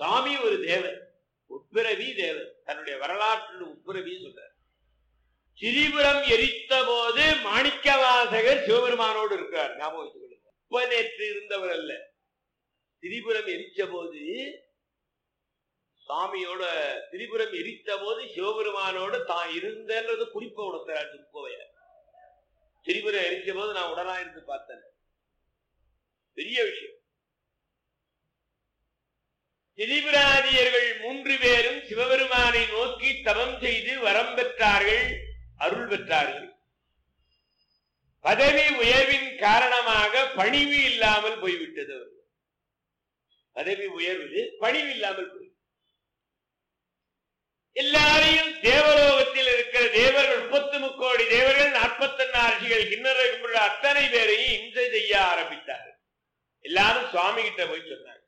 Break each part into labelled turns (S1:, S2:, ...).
S1: சாமி ஒரு தேவர் உட்பிறவி தேவர் தன்னுடைய வரலாற்றில் உட்பிறவி சொல்றார் திரிபுரம் எரித்த போது மாணிக்க வாசகர் சிவபெருமானோடு இருக்கிறார் ஞாபகம் வைத்துக் கொள்ளுங்க இப்ப நேற்று இருந்தவர் அல்ல திரிபுரம் எரிச்ச போது சாமியோட திரிபுரம் எரித்த போது சிவபெருமானோடு தான் இருந்தன்றது குறிப்பை உணர்த்துறார் திருப்பவையார் திரிபுரம் எரிச்ச போது நான் உடனா இருந்து பார்த்தேன் பெரிய விஷயம் திரிபுராதியர்கள் மூன்று பேரும் சிவபெருமானை நோக்கி தவம் செய்து வரம் பெற்றார்கள் அருள் பெற்றார்கள் பதவி உயர்வின் காரணமாக பணிவு இல்லாமல் போய்விட்டது அவர்கள் பதவி உயர்வு பணிவு இல்லாமல் போய் எல்லாரையும் தேவலோகத்தில் இருக்கிற தேவர்கள் முப்பத்து முக்கோடி தேவர்கள் நாற்பத்தி அரசிகள் கிண்ணற அத்தனை பேரையும் இம்சை செய்ய ஆரம்பித்தார்கள் எல்லாரும் சுவாமி கிட்ட போய் சொன்னாங்க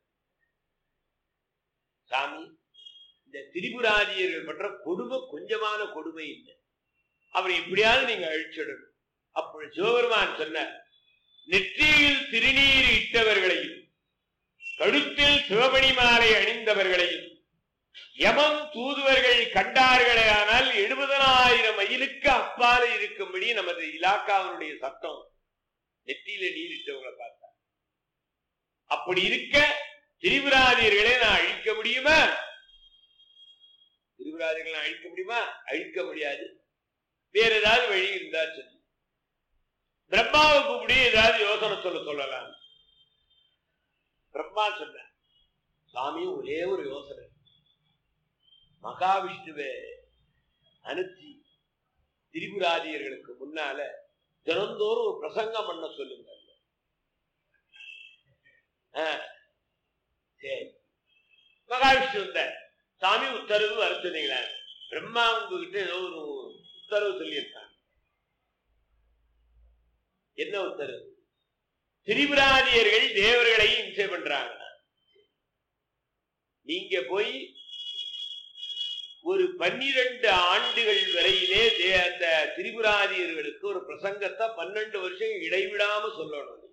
S1: சாமி இந்த திரிபுராதியர்கள் பற்ற கொடுமை கொஞ்சமான கொடுமை இல்லை அவரை எப்படியாவது நீங்க அழிச்சிடணும் அப்படி சிவபெருமான் சொன்னார் நெற்றியில் திருநீர் இட்டவர்களையும் கழுத்தில் சிவபணி மாலை அணிந்தவர்களையும் யமம் தூதுவர்கள் கண்டார்களே ஆனால் எழுபதனாயிரம் மைலுக்கு அப்பால இருக்கும்படி நமது இலாக்காவினுடைய சட்டம் நெற்றியில நீர் இட்டவங்களை பார்த்தார் அப்படி இருக்க திரிபுராதியர்களை நான் அழிக்க முடியுமா திரிபுராதிகளை நான் அழிக்க முடியுமா அழிக்க முடியாது வேற ஏதாவது வழி இருந்தா சொல்லு பிரம்மாவை கூப்பிடி ஏதாவது யோசனை சொல்ல சொல்லலாம் பிரம்மா சொன்ன சாமி ஒரே ஒரு யோசனை மகாவிஷ்ணுவை அனுப்பி திரிபுராதியர்களுக்கு முன்னால தினந்தோறும் ஒரு பிரசங்கம் பண்ண சொல்லுங்க ஆ, சரி மகாவிஷ்ணு வந்த சாமி உத்தரவு வர சொன்னீங்களா பிரம்மா உங்ககிட்ட ஏதோ ஒரு உத்தரவு சொல்லியிருக்காங்க என்ன உத்தரவு திரிபுராதியர்கள் தேவர்களை இம்சை பண்றாங்க நீங்க போய் ஒரு பன்னிரண்டு ஆண்டுகள் வரையிலே தே- அந்த திரிபுராதியர்களுக்கு ஒரு பிரசங்கத்தை பன்னெண்டு வருஷம் இடைவிடாம சொல்லணும் நீங்க.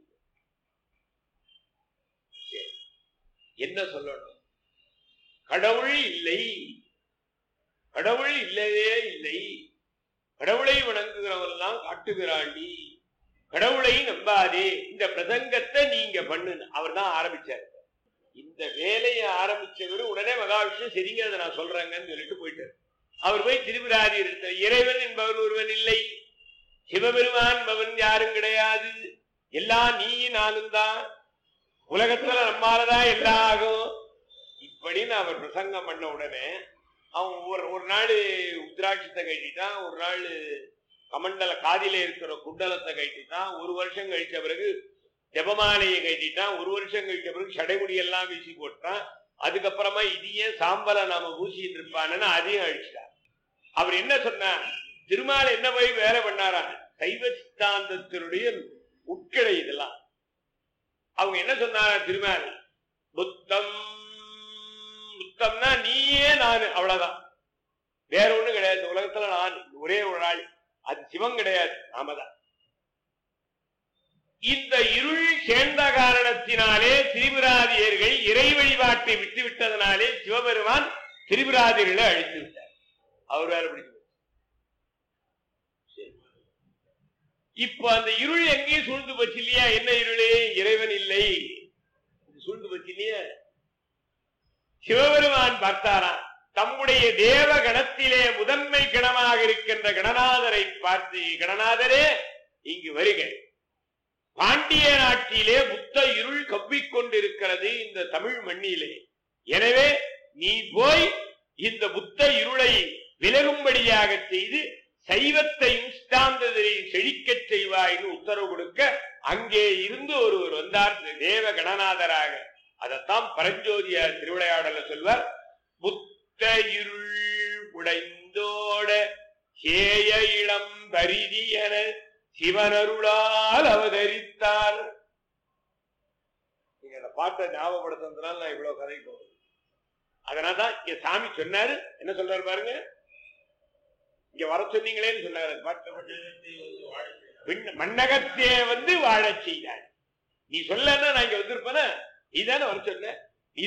S1: சரி. என்ன சொல்லணும் கடவுள் இல்லை கடவுள் இல்லவே இல்லை கடவுளை வணங்குகிறவெல்லாம் காட்டுகிறாண்டி கடவுளை நம்பாதே இந்த பிரசங்கத்தை நீங்க பண்ணுன்னு அவர் தான் ஆரம்பிச்சார் இந்த வேலையை ஆரம்பிச்சவர் உடனே மகாவிஷ்ணு சரிங்க அதை நான் சொல்றேங்கன்னு சொல்லிட்டு போயிட்டார் அவர் போய் திருவிராதி இருந்த இறைவன் என்பவர் ஒருவன் இல்லை சிவபெருமான் என்பவன் யாரும் கிடையாது எல்லாம் நீ நானும் தான் உலகத்துல நம்மாலதான் எல்லாம் ஆகும் இப்படின்னு அவர் பிரசங்கம் பண்ண உடனே அவன் ஒரு ஒரு நாள் உத்ராட்சத்தை கட்டிட்டான் ஒரு நாள் கமண்டல காதில இருக்கிற குண்டலத்தை கட்டிட்டான் ஒரு வருஷம் கழிச்ச பிறகு ஜபமாலையை கட்டிட்டான் ஒரு வருஷம் கழிச்ச பிறகு சடைமுடி எல்லாம் வீசி போட்டான் அதுக்கப்புறமா இதையே சாம்பலை நாம பூசிட்டு இருப்பான்னு அதையும் அழிச்சிட்டான் அவர் என்ன சொன்னார் திருமால் என்ன போய் வேலை பண்ணாரா சைவ சித்தாந்தத்தினுடைய உட்கிளை இதெல்லாம் அவங்க என்ன சொன்னாரா திருமால் புத்தம் புத்தம்னா நீயே நான் அவ்வளவுதான் வேற ஒண்ணும் கிடையாது இந்த உலகத்துல நான் ஒரே ஒரு ஆள் அது சிவம் கிடையாது நாம தான் இந்த இருள் சேர்ந்த காரணத்தினாலே திரிபுராதியர்கள் இறை வழிபாட்டை விட்டு விட்டதனாலே சிவபெருமான் திரிபுராதியர்களை அழித்து விட்டார் அவர் வேலை பிடிச்சு போச்சு. சரி. இப்ப அந்த இருள் எங்கேயும் சூழ்ந்து போச்சு இல்லையா என்ன இருளே இறைவன் இல்லை இது சூழ்ந்து போச்சு இல்லையா சிவபெருமான் பார்த்தாராம் தம்முடைய தேவ கணத்திலே முதன்மை கணமாக இருக்கின்ற கணநாதரை பார்த்து கணநாதரே இங்கு வருக பாண்டிய நாட்டிலே புத்த இருள் கவ்விக்கொண்டிருக்கிறது இந்த தமிழ் மண்ணிலே எனவே நீ போய் இந்த புத்த இருளை விலகும்படியாக செய்து சைவத்தையும் சித்தாந்தத்தையும் செழிக்கச் செய்வாய்னு உத்தரவு கொடுக்க அங்கே இருந்து ஒருவர் வந்தார் தேவ கணநாதராக அதைத்தான் பரஞ்சோதியார் திருவிளையாடல சொல்வார் புத்த இருள் உடைந்தோட சேய இளம் பரிதி என சிவனருளால் அவதரித்தார் நீங்க அந்த பாட்டை ஞாபகப்படுத்துறதுனால நான் இவ்வளவு கதை போகுது அதனாலதான் இங்க சாமி சொன்னாரு என்ன சொல்றாரு பாருங்க இங்க வர சொன்னீங்களேன்னு சொன்னாரு அந்த பாட்டு விண்ண- மண்ணகத்தே வந்து வாழச் செய்தார் நீ சொல்லன்னா நான் இங்க வந்திருப்பேனா நீதானே வர சொன்ன